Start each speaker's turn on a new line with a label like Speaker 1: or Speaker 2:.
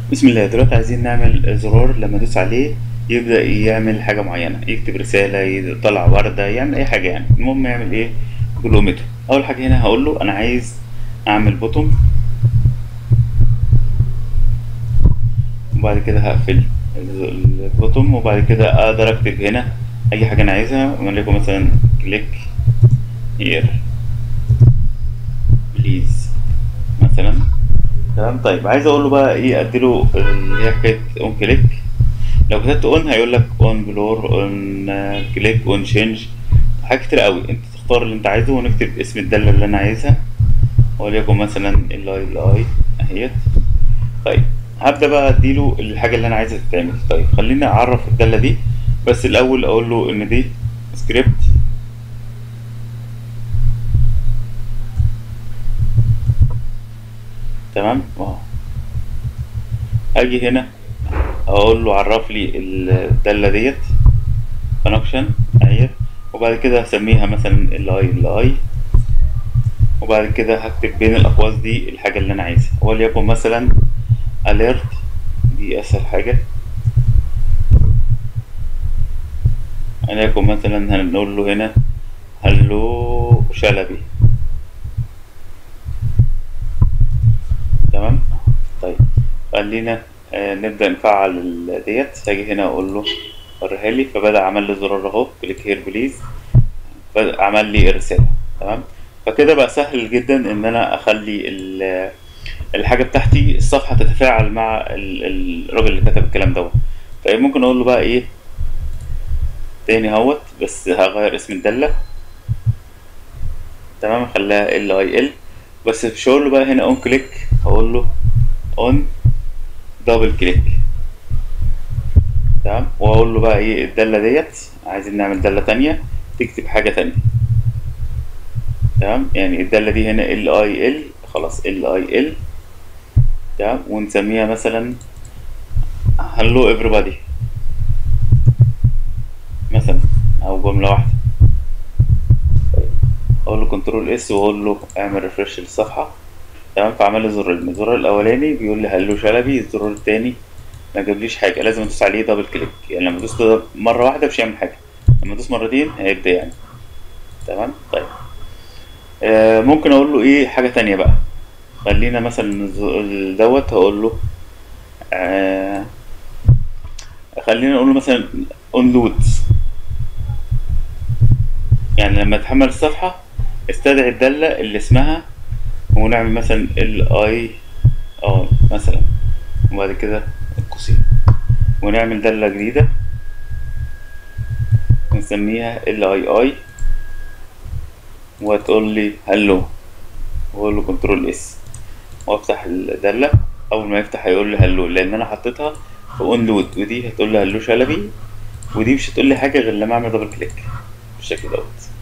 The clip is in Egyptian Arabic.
Speaker 1: بسم الله دلوقتي عايزين نعمل زرار لما ادوس عليه يبدأ يعمل حاجة معينة يكتب رسالة يطلع وردة يعمل أي حاجة يعني المهم يعمل إيه جلومته أول حاجة هنا هقول له أنا عايز أعمل بوتوم وبعد كده هقفل البوتوم وبعد كده أقدر أكتب هنا أي حاجة أنا عايزها وليكن مثلا كليك هير بليز مثلا تمام طيب عايز اقول له بقى ايه اديله اللي هي حكايه اون كليك لو كتبت اون هيقول لك اون بلور اون كليك اون تشينج حاجات كتير قوي انت تختار اللي انت عايزه ونكتب اسم الداله اللي انا عايزها وليكن مثلا الاي الاي اهيت طيب هبدا بقى اديله الحاجه اللي انا عايزها تتعمل طيب خليني اعرف الداله دي بس الاول اقول له ان دي سكريبت تمام اه اجي هنا اقول له عرف لي الداله ديت فانكشن اهي وبعد كده هسميها مثلا الاي الاي وبعد كده هكتب بين الاقواس دي الحاجه اللي انا عايزها وليكن مثلا alert دي اسهل حاجه وليكن مثلا هنقول له هنا هلو شلبي تمام طيب خلينا آه نبدأ نفعل ديت هاجي هنا اقول له وريها لي فبدأ عمل لي زرار اهو كليك هير بليز بدأ عمل لي رسالة تمام فكده بقى سهل جدا ان انا اخلي الحاجة بتاعتي الصفحة تتفاعل مع الراجل اللي كتب الكلام دوت طيب ممكن اقول له بقى ايه تاني اهوت بس هغير اسم الدالة تمام خليها ال اي ال بس مش هقول له بقى هنا اون كليك هقول له اون دبل كليك تمام واقول له بقى ايه الداله ديت عايزين نعمل داله تانية تكتب حاجه تانية تمام يعني الداله دي هنا ال اي ال خلاص ال اي ال تمام ونسميها مثلا هلو everybody مثلا او جمله واحده اقول له كنترول اس واقول له اعمل ريفرش للصفحه تمام فعمل لي زرارين الزرار الاولاني بيقول لي هلو شلبي الزرار التاني ما جابليش حاجه لازم ادوس عليه دبل كليك يعني لما ادوس مره واحده مش هيعمل حاجه لما ادوس مرتين هيبدا يعني تمام طيب آه ممكن اقول له ايه حاجه تانية بقى خلينا مثلا دوت هقول له آه خلينا نقول له مثلا اونلود يعني لما تحمل الصفحه استدعي الدالة اللي اسمها ونعمل مثلا ال اي اه مثلا وبعد كده القوسين ونعمل دالة جديدة ونسميها ال اي اي وتقول لي هلو واقول له كنترول اس وافتح الدالة اول ما يفتح هيقول لي هلو لان انا حطيتها في اون لود ودي هتقول لي هلو شلبي ودي مش هتقول لي حاجة غير لما اعمل دبل كليك بالشكل دوت